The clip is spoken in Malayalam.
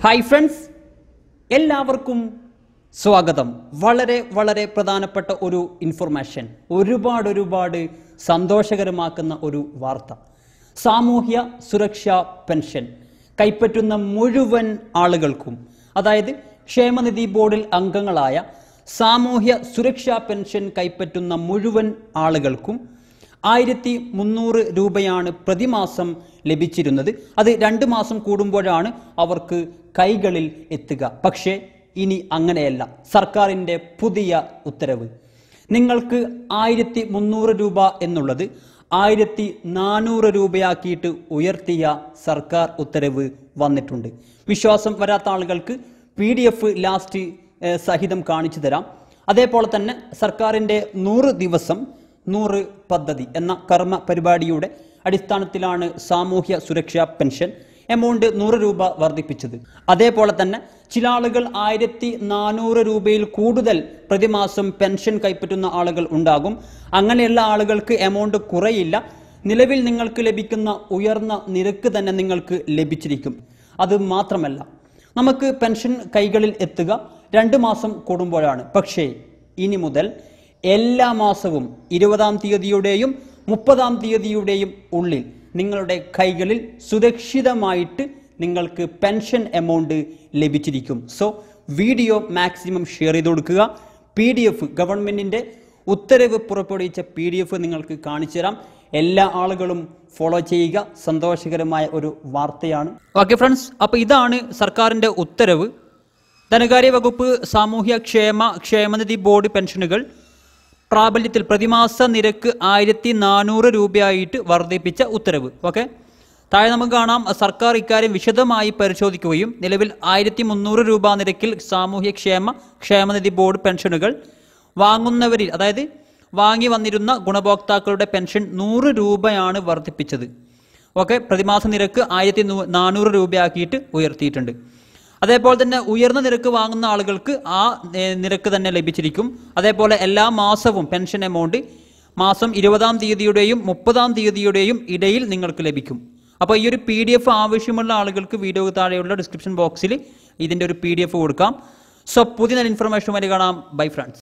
ഹായ് ഫ്രണ്ട്സ് എല്ലാവർക്കും സ്വാഗതം വളരെ വളരെ പ്രധാനപ്പെട്ട ഒരു ഇൻഫർമേഷൻ ഒരുപാട് ഒരുപാട് സന്തോഷകരമാക്കുന്ന ഒരു വാർത്ത സാമൂഹ്യ സുരക്ഷാ പെൻഷൻ കൈപ്പറ്റുന്ന മുഴുവൻ ആളുകൾക്കും അതായത് ക്ഷേമനിധി ബോർഡിൽ അംഗങ്ങളായ സാമൂഹ്യ സുരക്ഷാ പെൻഷൻ കൈപ്പറ്റുന്ന മുഴുവൻ ആളുകൾക്കും ആയിരത്തി മുന്നൂറ് രൂപയാണ് പ്രതിമാസം ലഭിച്ചിരുന്നത് അത് രണ്ട് മാസം കൂടുമ്പോഴാണ് അവർക്ക് കൈകളിൽ എത്തുക പക്ഷേ ഇനി അങ്ങനെയല്ല സർക്കാരിൻ്റെ പുതിയ ഉത്തരവ് നിങ്ങൾക്ക് ആയിരത്തി മുന്നൂറ് രൂപ എന്നുള്ളത് ആയിരത്തി നാനൂറ് രൂപയാക്കിയിട്ട് ഉയർത്തിയ സർക്കാർ ഉത്തരവ് വന്നിട്ടുണ്ട് വിശ്വാസം വരാത്ത ആളുകൾക്ക് പി ഡി എഫ് ലാസ്റ്റ് ഏഹ്, സഹിതം കാണിച്ചു തരാം അതേപോലെ തന്നെ സർക്കാരിൻ്റെ നൂറ് ദിവസം നൂറ് പദ്ധതി എന്ന കർമ്മ പരിപാടിയുടെ അടിസ്ഥാനത്തിലാണ് സാമൂഹ്യ സുരക്ഷാ പെൻഷൻ എമൗണ്ട് നൂറ് രൂപ വർദ്ധിപ്പിച്ചത് അതേപോലെ തന്നെ ചില ആളുകൾ ആയിരത്തി നാനൂറ് രൂപയിൽ കൂടുതൽ പ്രതിമാസം പെൻഷൻ കൈപ്പറ്റുന്ന ആളുകൾ ഉണ്ടാകും അങ്ങനെയുള്ള ആളുകൾക്ക് എമൗണ്ട് കുറയില്ല നിലവിൽ നിങ്ങൾക്ക് ലഭിക്കുന്ന ഉയർന്ന നിരക്ക് തന്നെ നിങ്ങൾക്ക് ലഭിച്ചിരിക്കും അത് മാത്രമല്ല നമുക്ക് പെൻഷൻ കൈകളിൽ എത്തുക രണ്ട് മാസം കൂടുമ്പോഴാണ് പക്ഷേ ഇനി മുതൽ എല്ലാ മാസവും ഇരുപതാം തീയതിയുടെയും മുപ്പതാം തീയതിയുടെയും ഉള്ളിൽ നിങ്ങളുടെ കൈകളിൽ സുരക്ഷിതമായിട്ട് നിങ്ങൾക്ക് പെൻഷൻ എമൗണ്ട് ലഭിച്ചിരിക്കും സോ വീഡിയോ മാക്സിമം ഷെയർ ചെയ്ത് കൊടുക്കുക പി ഡി എഫ് ഗവൺമെൻറ്റിൻ്റെ ഉത്തരവ് പുറപ്പെടുവിച്ച പി ഡി എഫ് നിങ്ങൾക്ക് കാണിച്ചു തരാം എല്ലാ ആളുകളും ഫോളോ ചെയ്യുക സന്തോഷകരമായ ഒരു വാർത്തയാണ് ഓക്കെ ഫ്രണ്ട്സ് അപ്പോൾ ഇതാണ് സർക്കാരിൻ്റെ ഉത്തരവ് ധനകാര്യ വകുപ്പ് സാമൂഹ്യ ക്ഷേമ ക്ഷേമനിധി ബോർഡ് പെൻഷനുകൾ പ്രാബല്യത്തിൽ പ്രതിമാസ നിരക്ക് ആയിരത്തി നാനൂറ് രൂപയായിട്ട് വർദ്ധിപ്പിച്ച ഉത്തരവ് ഓക്കെ താഴെ നമുക്ക് കാണാം സർക്കാർ ഇക്കാര്യം വിശദമായി പരിശോധിക്കുകയും നിലവിൽ ആയിരത്തി മുന്നൂറ് രൂപ നിരക്കിൽ സാമൂഹ്യ ക്ഷേമ ക്ഷേമനിധി ബോർഡ് പെൻഷനുകൾ വാങ്ങുന്നവരിൽ അതായത് വാങ്ങി വന്നിരുന്ന ഗുണഭോക്താക്കളുടെ പെൻഷൻ നൂറ് രൂപയാണ് വർദ്ധിപ്പിച്ചത് ഓക്കെ പ്രതിമാസ നിരക്ക് ആയിരത്തി നാനൂറ് രൂപയാക്കിയിട്ട് ഉയർത്തിയിട്ടുണ്ട് അതേപോലെ തന്നെ ഉയർന്ന നിരക്ക് വാങ്ങുന്ന ആളുകൾക്ക് ആ ഏ, നിരക്ക് തന്നെ ലഭിച്ചിരിക്കും അതേപോലെ എല്ലാ മാസവും പെൻഷൻ എമൗണ്ട് മാസം ഇരുപതാം തീയതിയുടെയും മുപ്പതാം തീയതിയുടെയും ഇടയിൽ നിങ്ങൾക്ക് ലഭിക്കും അപ്പോൾ ഈ ഒരു പി ഡി എഫ് ആവശ്യമുള്ള ആളുകൾക്ക് വീഡിയോ താഴെയുള്ള ഡിസ്ക്രിപ്ഷൻ ബോക്സിൽ ഇതിൻ്റെ ഒരു പി ഡി എഫ് കൊടുക്കാം സോ പുതിയ നല്ല ഇൻഫർമേഷനുമായി കാണാം ബൈ ഫ്രണ്ട്സ്